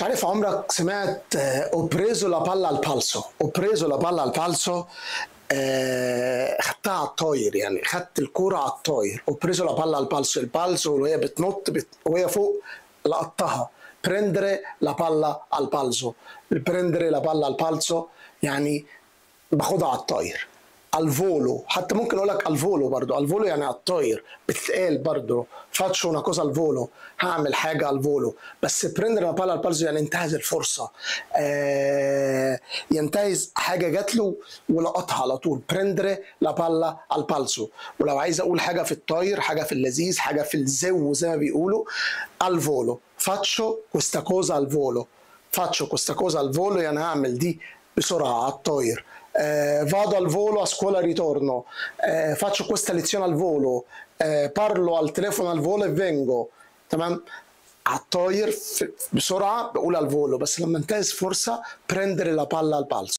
مش عارف عمرك سمعت اوبريزو لا بالا البالسو اوبريزو لا بالا البالسو آه، خدتها على الطاير يعني خدت الكوره على الطاير اوبريزو لا بالا البالسو البالسو وهي بتنط بت... وهي فوق لقطتها بريندري لا بالا البالسو بريندري لا بالا البالسو يعني باخدها على الطاير الفولو حتى ممكن اقول لك الفولو برضو الفولو يعني على الطاير بتتقال برضو فاتشو una cosa الفولو هعمل حاجه الفولو بس بريندر لا بالا البالزو يعني انتهز الفرصه آه ينتهز حاجه جات له ولقطها على طول بريندر لا بالا البالزو ولو عايز اقول حاجه في الطاير حاجه في اللذيذ حاجه في الزو زي ما بيقولوا الفولو فاتشو questa cosa al volo faccio questa cosa al volo يعني هعمل دي بسرعه على الطاير eh, vado al volo a scuola e ritorno, eh, faccio questa lezione al volo, eh, parlo al telefono al volo e vengo تمام على الطاير في- بسرعه بقول al volo بس لما انتهز فرصه prendere la palla al balzo